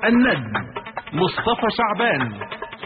النجم مصطفى شعبان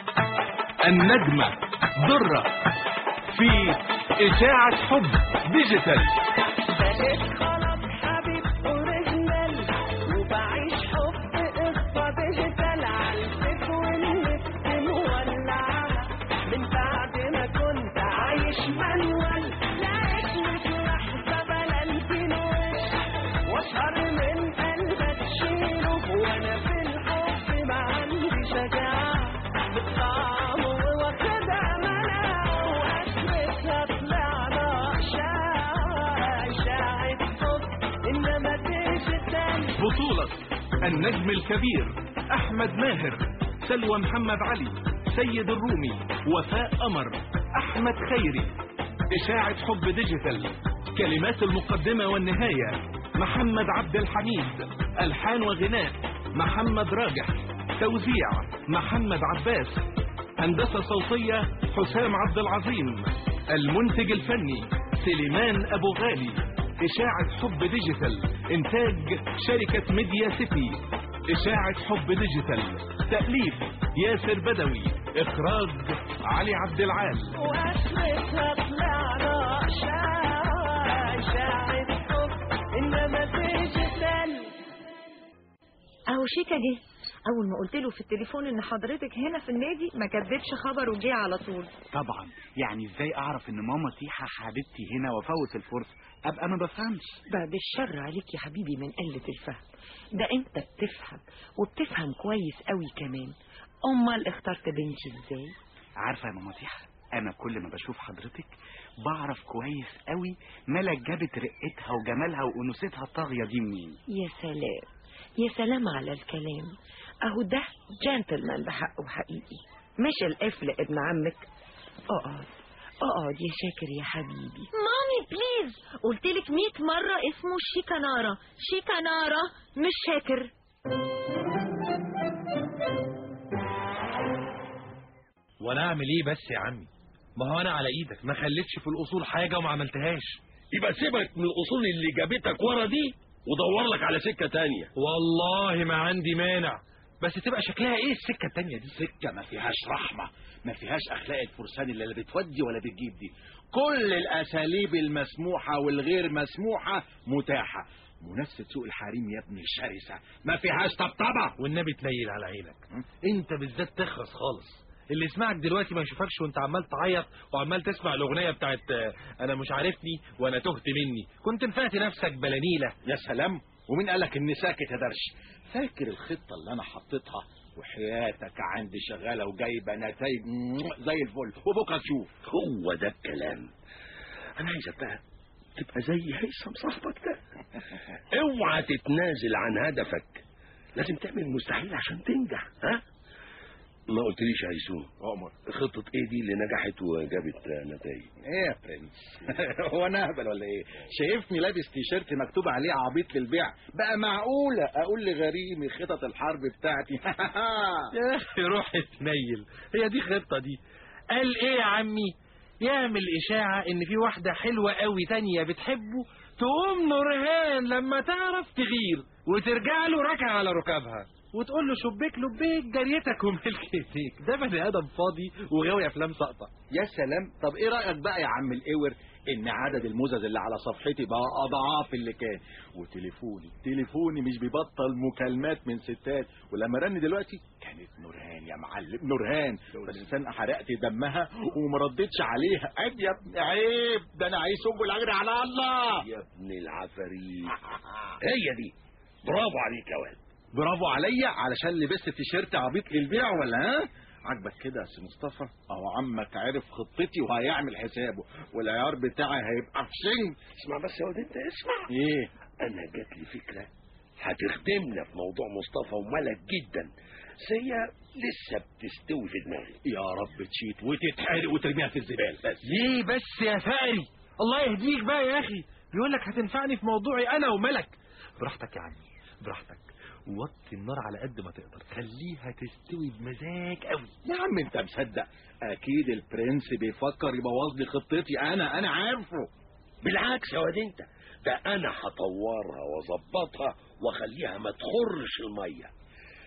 النجمة درة في إشاعة حب ديجيتال بقيت خلاص حبيب اوريجينال وبعيش حب قصة ديجيتال عالفك والنفس مولعة من بعد ما كنت عايش مانوال لقيت في لحظة بلالتين وش واشهر من قلبك تشيله وانا في الحب ما عندي شجاعة بالطعم واخدها مناعة واخرتها طلعنا اشاعة اشاعة حب انما ديجيتال بطولة النجم الكبير أحمد ماهر سلوى محمد علي سيد الرومي وفاء قمر أحمد خيري إشاعة حب ديجيتال كلمات المقدمة والنهاية محمد عبد الحميد ألحان وغناء محمد راجح توزيع محمد عباس هندسة صوتية حسام عبد العظيم المنتج الفني سليمان أبو غالي إشاعة حب ديجيتال إنتاج شركة ميديا سيتي إشاعة حب ديجيتال تأليف ياسر بدوي إخراج علي عبد العال واخرتها طلعنا اشاعة اشاعة حب انما ديجيتال اهو شيكا جه اول ما قلت له في التليفون ان حضرتك هنا في النادي ما كدبش خبر وجه على طول طبعا يعني ازاي اعرف ان ماما سيحة حبيبتي هنا وافوت الفرصة ابقى ما بفهمش بعد الشر عليك يا حبيبي من قلة الفهم ده انت بتفهم وبتفهم كويس قوي كمان امال اخترت بنتي ازاي عارفة يا ماما سيحة انا كل ما بشوف حضرتك بعرف كويس قوي ملك جابت رقتها وجمالها وانوثتها الطاغية دي منين يا سلام يا سلام على الكلام اهو ده جنتلمان بحقه حقيقي مش القفل ابن عمك اقعد اقعد يا شاكر يا حبيبي مامي بليز قلت لك 100 مرة اسمه شيكانارا شيكانارا مش شاكر وانا اعمل ايه بس يا عمي ما هو انا على ايدك ما خليتش في الاصول حاجه وما عملتهاش يبقى سيبك من الاصول اللي جابتك ورا دي ودور لك على سكه تانية والله ما عندي مانع بس تبقى شكلها ايه السكه التانية دي سكة ما فيهاش رحمة ما فيهاش أخلاق الفرسان اللي لا بتودي ولا بتجيب دي كل الأساليب المسموحة والغير مسموحة متاحة منافسة سوق الحريم يا ابني شرسة ما فيهاش طبطبة والنبي تنيل على عينك انت بالذات تخرس خالص اللي يسمعك دلوقتي ما يشوفكش وانت عمال تعيط وعمال تسمع الاغنيه بتاعت آه، انا مش عارفني وانا تهت مني كنت نفعت نفسك بلانيله يا سلام ومين قالك إني ساكت يا درش فاكر الخطة اللي أنا حطيتها وحياتك عندي شغالة وجايبة نتائج زي الفل وبكرة تشوف هو ده الكلام انا عايزك بقى تبقى زي هيثم صاحبك ده اوعى تتنازل عن هدفك لازم تعمل المستحيل عشان تنجح ها ما قلتليش يا هيسوم عمر خطة ايه دي اللي نجحت وجابت نتائج ايه يا برنس هو انا اهبل ولا ايه شايفني لابس تيشيرت مكتوب عليه عبيط للبيع بقى معقولة اقول لغريمي خطط الحرب بتاعتي يا اخي روح تنيل هي دي خطه دي قال ايه يا عمي يعمل اشاعه ان في واحده حلوه قوي تانية بتحبه تقوم نورهان لما تعرف تغير وترجع له راكعه على ركابها وتقول له شبيك لبيك جريتك وملك ايديك ده بني ادم فاضي وغاوي افلام ساقطه يا سلام طب ايه رأيك بقى يا عم القور ان عدد المزز اللي على صفحتي بقى اضعاف اللي كان وتليفوني تليفوني مش بيبطل مكالمات من ستات ولما رن دلوقتي كانت نورهان يا معلم نورهان بس انا حرقت دمها وما ردتش عليها عيب يا ابني عيب ده انا عايز سب الاجر على الله يا ابن العفاريت هي دي برافو عليك يا ولد برافو عليا علشان لبست تيشيرت عبيط للبيع ولا ها عاجبك كده يا سي مصطفى اهو عمك عارف خطتي وهيعمل حسابه والعيار بتاعي هيبقى في شنك اسمع بس يا ولد انت اسمع ايه انا جات لي فكره هتخدمنا في موضوع مصطفى وملك جدا بس هي لسه بتستوي في دماغي يا رب تشيت وتتحرق وترميها في الزبال بس ليه بس يا فقري الله يهديك بقى يا اخي بيقول لك هتنفعني في موضوعي انا وملك براحتك يا عمي براحتك وطي النار على قد ما تقدر خليها تستوي بمزاج قوي يا عم انت مصدق اكيد البرنس بيفكر يبوظ لي خطتي انا انا عارفه بالعكس يا واد انت ده انا هطورها واظبطها واخليها ما تخرش الميه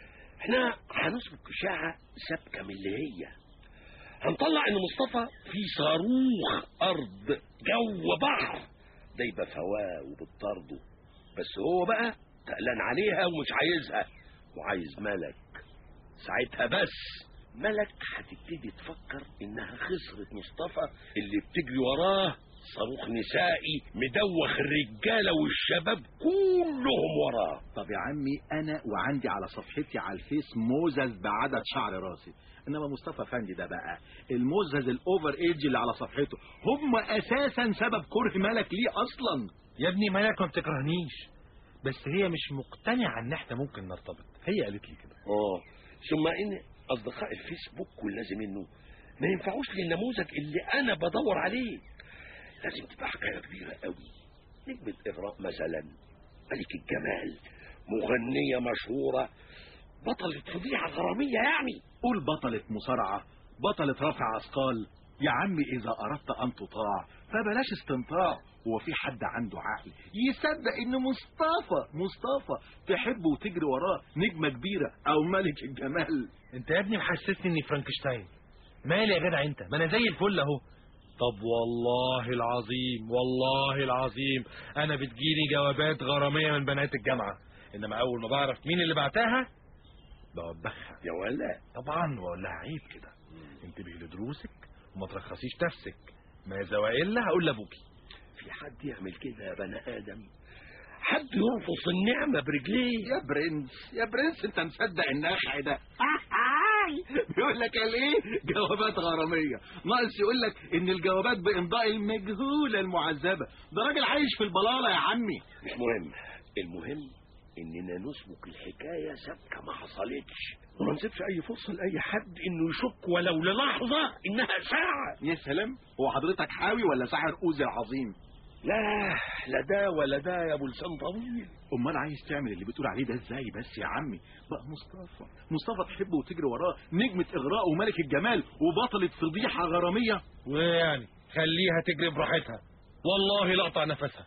احنا هنسبق اشاعه سابقه من اللي هي هنطلع ان مصطفى في صاروخ ارض جو بحر ده يبقى في هواه وبتطارده بس هو بقى تقلان عليها ومش عايزها وعايز ملك ساعتها بس ملك هتبتدي تفكر انها خسرت مصطفى اللي بتجري وراه صاروخ نسائي مدوخ الرجاله والشباب كلهم وراه طب يا عمي انا وعندي على صفحتي على الفيس موزز بعدد شعر راسي انما مصطفى فندي ده بقى الموزز الاوفر ايج اللي على صفحته هم اساسا سبب كره ملك ليه اصلا يا ابني مالك ما بتكرهنيش بس هي مش مقتنعة ان احنا ممكن نرتبط هي قالت لي كده اه ثم ان اصدقاء الفيسبوك واللازم منه ما ينفعوش للنموذج اللي انا بدور عليه لازم تبقى حكايه كبيره قوي نجمة اغراء مثلا ملك الجمال مغنيه مشهوره بطلة فضيحه غراميه يعني قول بطلة مصارعة بطلة رفع أثقال يا عمي إذا أردت أن تطاع فبلاش استنطاع هو في حد عنده عقل يصدق إن مصطفى مصطفى تحبه وتجري وراه نجمة كبيرة أو ملك الجمال انت يا ابني محسسني اني فرانكشتاين مالي يا جدع انت ما انا زي الفل اهو طب والله العظيم والله العظيم انا بتجيني جوابات غرامية من بنات الجامعة انما اول ما بعرف مين اللي بعتها بوبخها يا ولا طبعا واقول لها عيب كده انتبهي لدروسك وما ترخصيش نفسك ماذا والا هقول لابوكي في حد يعمل كده يا بني ادم حد يرفض النعمه برجليه يا برنس يا برنس انت مصدق النخع ده بيقول لك قال ايه جوابات غراميه ناقص يقول لك ان الجوابات بامضاء المجهوله المعذبه ده راجل عايش في البلاله يا عمي مش مهم المهم اننا نسبق الحكايه سابقه ما حصلتش وما نسيبش اي فرصه لاي حد انه يشك ولو للحظه انها ساعه يا سلام هو حضرتك حاوي ولا ساحر اوزي العظيم لا لا ده ولا ده يا ابو لسان طويل امال عايز تعمل اللي بتقول عليه ده ازاي بس يا عمي بقى مصطفى مصطفى تحبه وتجري وراه نجمة اغراء وملك الجمال وبطلة فضيحة غرامية ويعني خليها تجري براحتها والله لا اقطع نفسها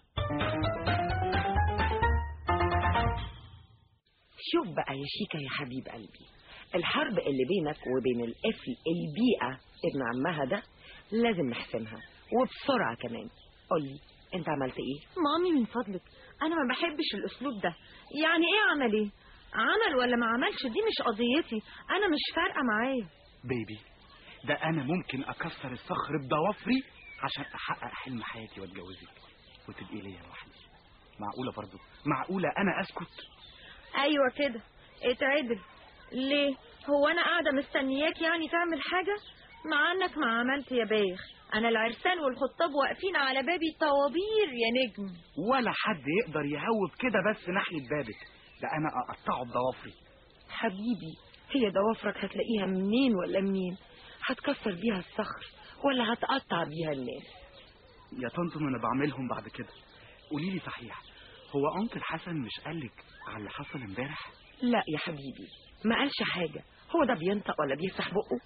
شوف بقى يا شيكا يا حبيب قلبي الحرب اللي بينك وبين القفل البيئة ابن عمها ده لازم نحسمها وبسرعة كمان قولي انت عملت ايه مامي من فضلك انا ما بحبش الاسلوب ده يعني ايه عمل ايه عمل ولا ما عملش دي مش قضيتي انا مش فارقه معايا بيبي ده انا ممكن اكسر الصخر بضوافري عشان احقق حلم حياتي واتجوزك وتبقي ليا لوحدي معقوله برضو معقوله انا اسكت ايوه كده اتعدل ليه هو انا قاعده مستنياك يعني تعمل حاجه مع انك ما عملت يا بايخ انا العرسان والخطاب واقفين على بابي طوابير يا نجم ولا حد يقدر يهوب كده بس ناحيه بابك ده انا اقطعه بضوافري حبيبي هي ضوافرك هتلاقيها منين ولا منين هتكسر بيها الصخر ولا هتقطع بيها الناس يا طنط انا بعملهم بعد كده قولي لي صحيح هو انكل حسن مش قالك على اللي حصل امبارح لا يا حبيبي ما قالش حاجة هو ده بينطق ولا بيفتح بقه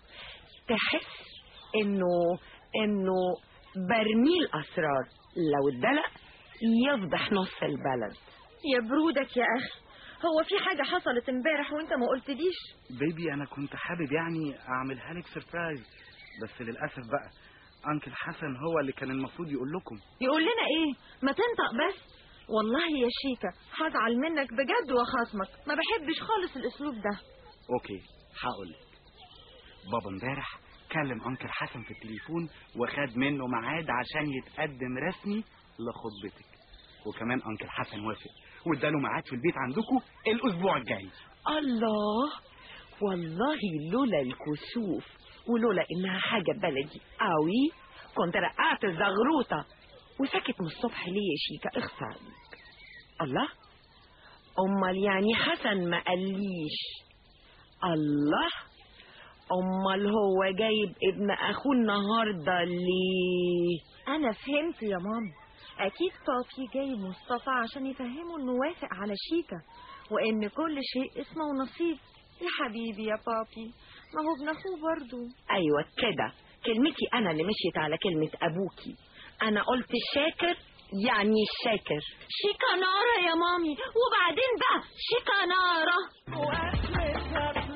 تحس انه انه برميل اسرار لو اتدلق يفضح نص البلد يا برودك يا اخي هو في حاجه حصلت امبارح وانت ما قلتليش بيبي انا كنت حابب يعني اعملها لك سربرايز بس للاسف بقى انكل حسن هو اللي كان المفروض يقول لكم يقول لنا ايه ما تنطق بس والله يا شيكا هزعل منك بجد وخصمك ما بحبش خالص الاسلوب ده اوكي هقول لك بابا امبارح كلم انكل حسن في التليفون وخد منه ميعاد عشان يتقدم رسمي لخطبتك وكمان انكل حسن وافق واداله ميعاد في البيت عندكم الاسبوع الجاي الله والله لولا الكسوف ولولا انها حاجة بلدي قوي كنت رقعت الزغروطة وسكت من الصبح ليه يا شيكا اخفى عليك الله امال يعني حسن ما قاليش الله امال هو جايب ابن اخوه النهارده ليه انا فهمت يا ماما اكيد بابي جاي مصطفى عشان يفهمه انه وافق على شيكا وان كل شيء اسمه ونصيب يا حبيبي يا بابي ما هو ابن اخوه برضه ايوه كده كلمتي انا اللي مشيت على كلمة ابوكي انا قلت شاكر يعني الشاكر شيكا نارة يا مامي وبعدين بقى شيكا نارة واخرتها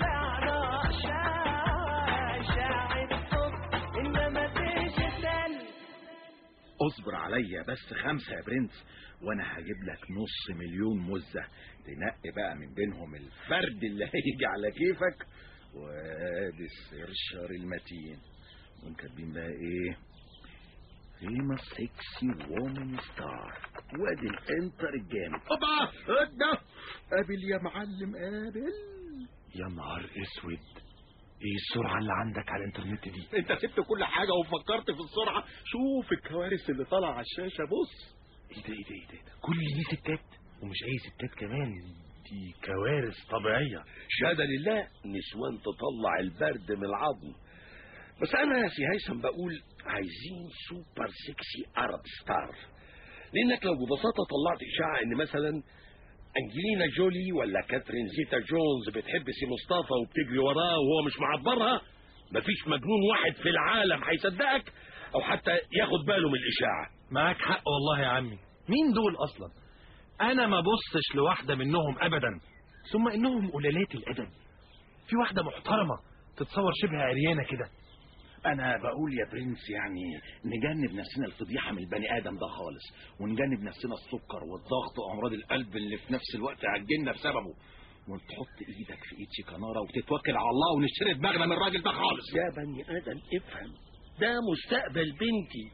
اصبر عليا بس خمسة يا برنس وانا هجيب لك نص مليون مزة تنقي بقى من بينهم الفرد اللي هيجي على كيفك وادي السرشر المتين ونكاتبين بقى ايه فيمس سكسي وومن ستار وادي الانتر الجامد اوبا ده قابل يا معلم قابل يا نهار اسود ايه السرعة اللي عندك على الانترنت دي انت سبت كل حاجة وفكرت في السرعة شوف الكوارث اللي طالعة على الشاشة بص ايه ده ايه ده ايه ده إيه ده؟ كل دي ستات ومش اي ستات كمان دي كوارث طبيعية شهادة لله نسوان تطلع البرد من العظم بس انا يا سي هيثم بقول عايزين سوبر سكسي ارب ستار لانك لو ببساطة طلعت اشاعة ان مثلا انجلينا جولي ولا كاترين زيتا جونز بتحب سي مصطفى وبتجري وراه وهو مش معبرها مفيش مجنون واحد في العالم هيصدقك او حتى ياخد باله من الاشاعة معاك حق والله يا عمي مين دول اصلا انا ما بصش لواحدة منهم ابدا ثم انهم قلالات الادب في واحدة محترمة تتصور شبه عريانة كده انا بقول يا برنس يعني نجنب نفسنا الفضيحه من البني ادم ده خالص ونجنب نفسنا السكر والضغط وامراض القلب اللي في نفس الوقت عجلنا بسببه وتحط ايدك في ايد شيكانارا وتتوكل على الله ونشتري دماغنا من الراجل ده خالص يا بني ادم افهم ده مستقبل بنتي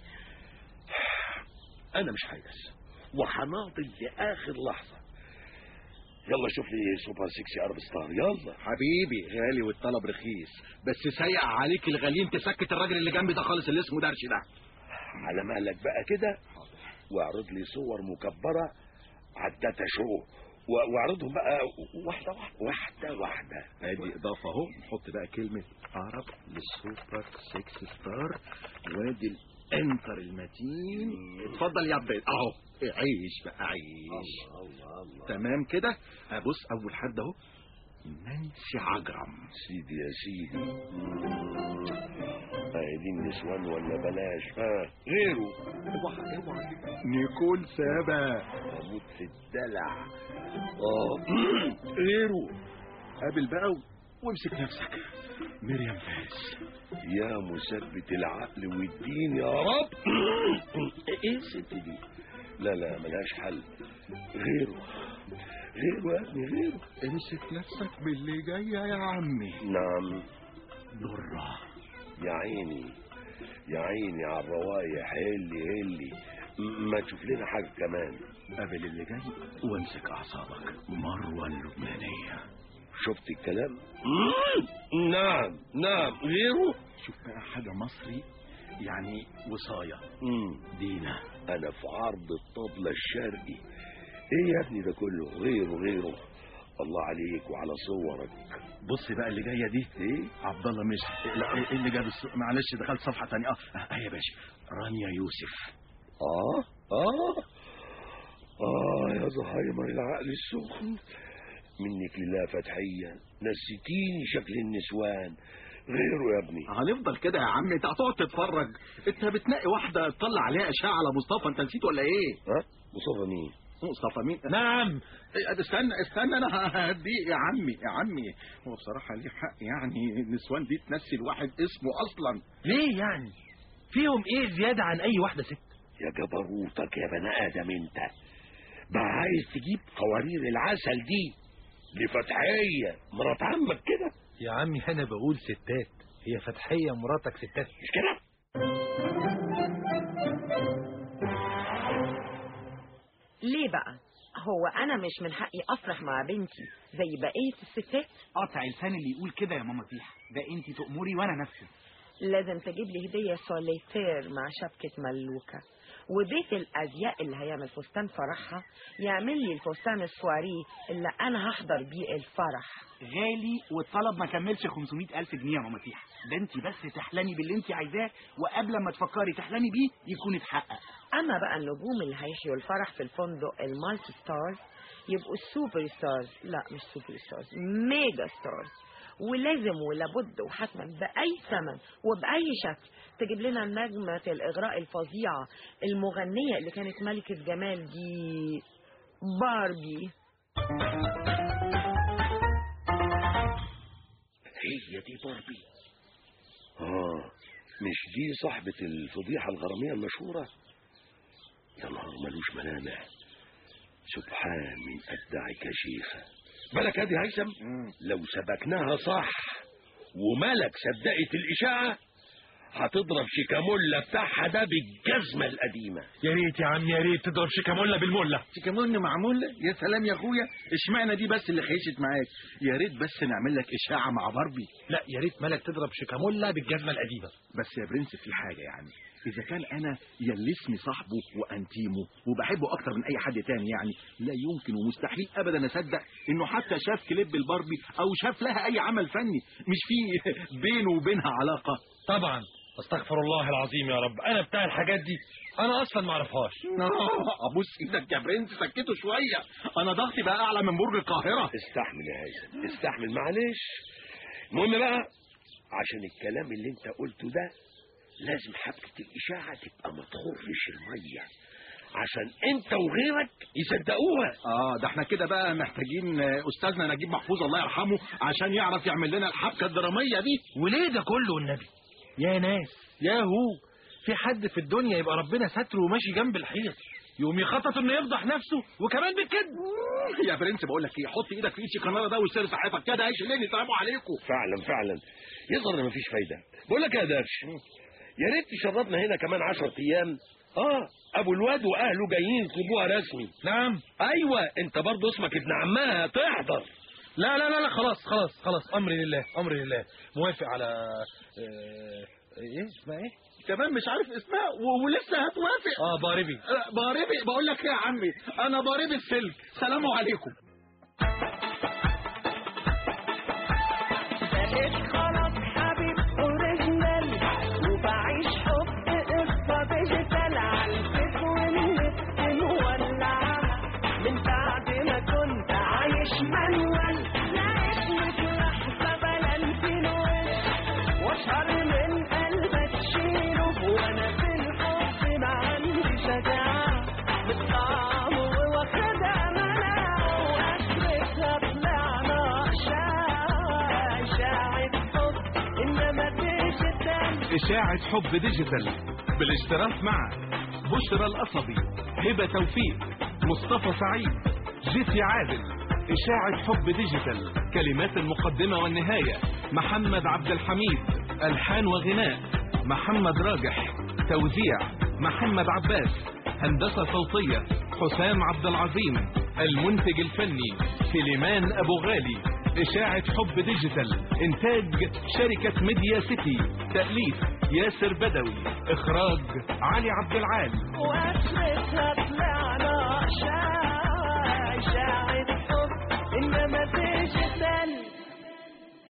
انا مش هيأس وهناضل لاخر لحظه يلا شوف لي سوبر سكسي ارب ستار يلا حبيبي غالي والطلب رخيص بس سيء عليك الغليم تسكت الراجل اللي جنبي ده خالص اللي اسمه درش ده على مهلك بقى كده واعرض لي صور مكبره على الداتا شو و- واعرضهم بقى واحده واحده واحده واحده ادي اضافه اهو نحط بقى كلمه عرب للسوبر سكس ستار وادي الانتر المتين اتفضل يا عبيد اهو عيش بقى عيش الله الله الله تمام كده ابص اول حد اهو نانسي عجرم سيدي يا سيدي اهي دي النسوان ولا بلاش ها غيره اوعى اوعى نيكول سابا اموت في الدلع اه غيره قابل بقى و- وامسك نفسك مريم فارس يا مثبت العقل والدين يا رب ايه الست دي لا لا ملهاش حل غيره غيره يا ابني غيره امسك نفسك باللي جايه يا عمي نعم ضره يا عيني يا عيني على الروايح هلي هلي م- ما تشوف لنا حاجة كمان قابل اللي جاي وامسك اعصابك مروه اللبنانيه شفت الكلام مم. نعم نعم غيره شوف بقى حاجه مصري يعني وصايه مم. دينا انا في عرض الطبلة الشرقي ايه يا ابني ده كله غيره غيره الله عليك وعلى صورك بص بقى اللي جايه دي ايه عبد الله مش لا ايه اللي جاب الس... معلش دخلت صفحه ثانيه اه اه يا باشا رانيا يوسف اه اه اه يا زهايمر العقل السخن منك لله فتحية نسيتيني شكل النسوان غيره يا ابني هنفضل كده يا عم انت هتقعد تتفرج انت بتنقي واحده تطلع عليها اشاعه على مصطفى انت نسيت ولا ايه ها مصطفى مين مصطفى مين نعم إيه، استنى استنى انا هديه يا عمي يا عمي هو بصراحه ليه حق يعني النسوان دي تنسي الواحد اسمه اصلا ليه يعني فيهم ايه زيادة عن اي واحدة ست يا جبروتك يا بني ادم انت بقى عايز تجيب قوارير العسل دي لفتحية مرات عمك كده يا عمي انا بقول ستات هي فتحية مراتك ستات مش كده ليه بقى هو انا مش من حقي افرح مع بنتي زي بقيه الستات قطع لسان اللي يقول كده يا ماما تيح ده انت تأمري وانا نفسي لازم تجيب لي هديه سوليتير مع شبكه ملوكه وبيت الازياء اللي هيعمل فستان فرحها يعمل لي الفستان السواري اللي انا هحضر بيه الفرح غالي والطلب ما كملش 500 ألف جنيه يا ماما تيح ده انت بس تحلمي باللي انت عايزاه وقبل ما تفكري تحلمي بيه يكون اتحقق اما بقى النجوم اللي هيحيوا الفرح في الفندق المالتي ستارز يبقوا السوبر ستارز لا مش سوبر ستارز ميجا ستارز ولازم ولابد وحتما بأي ثمن وبأي شكل تجيب لنا نجمة الإغراء الفظيعة المغنية اللي كانت ملكة جمال دي باربي هي دي باربي اه مش دي صاحبة الفضيحة الغرامية المشهورة يا نهار ملوش ملامح سبحان من أدعك يا شيخة بالك هذه هيثم لو سبكناها صح وملك صدقت الإشاعة هتضرب شيكامولا بتاعها ده بالجزمة القديمة يا ريت يا عم يا ريت تضرب شيكامولا بالمله شيكامولا معموله يا سلام يا اخويا اشمعنى دي بس اللي خيشت معاك يا ريت بس نعمل لك اشاعه مع باربي لا يا ريت ملك تضرب شيكامولا بالجزمه القديمه بس يا برنس في حاجه يعني اذا كان انا يلي اسمي صاحبه وانتيمه وبحبه اكتر من اي حد تاني يعني لا يمكن ومستحيل ابدا اصدق انه حتى شاف كليب الباربي او شاف لها اي عمل فني مش في بينه وبينها علاقه طبعا استغفر الله العظيم يا رب انا بتاع الحاجات دي انا اصلا ما اعرفهاش ابوس ايدك يا برنس سكته شويه انا ضغطي بقى اعلى من برج القاهره استحمل يا هيثم استحمل معلش المهم بقى عشان الكلام اللي انت قلته ده لازم حبكة الإشاعة تبقى ما تخرش المية عشان انت وغيرك يصدقوها اه ده احنا كده بقى محتاجين آه، استاذنا نجيب محفوظ الله يرحمه عشان يعرف يعمل لنا الحبكه الدراميه دي وليه ده كله والنبي يا ناس يا هو في حد في الدنيا يبقى ربنا ستره وماشي جنب الحيط يقوم يخطط انه يفضح نفسه وكمان بالكذب يا برنس بقول لك ايه حط ايدك في ايد شيكانارا ده وسير صحتك كده عيش الليل سلام عليكم فعلا فعلا يظهر ان مفيش فايدة بقول لك يا درش يا ريت تشربنا هنا كمان عشر ايام اه ابو الواد واهله جايين يطلبوها رسمي نعم ايوه انت برضه اسمك ابن عمها تحضر لا لا لا لا خلاص خلاص خلاص امري لله امري لله موافق على آه، ايه اسمها ايه كمان مش عارف اسمها و- ولسه هتوافق اه باربي آه، باربي بقول لك ايه يا عمي انا باربي السلك سلام عليكم بقيت خلاص حبيب اوريجينال وبعيش حب قصه ديجيتال على الفيس والنت مولعه من بعد ما كنت عايش مانوال لقيتني في لحظه بلانتينو واشهر من قلبك تشيله وانا في الحب ما عندي شجاعه بالطعم واخدها مناعه واخرتها طلعنا اشاعه اشاعه حب انما ديجيتال إشاعة حب ديجيتال بالاشتراك مع بشرى القصبي هبة توفيق مصطفى سعيد جيسي عادل إشاعة حب ديجيتال كلمات المقدمة والنهاية محمد عبد الحميد ألحان وغناء محمد راجح توزيع محمد عباس هندسة صوتية حسام عبد العظيم المنتج الفني سليمان أبو غالي إشاعة حب ديجيتال إنتاج شركة ميديا سيتي تأليف ياسر بدوي إخراج علي عبد العال واخرتها طلعنا اشاعه اشاعه حب انما ديجيتال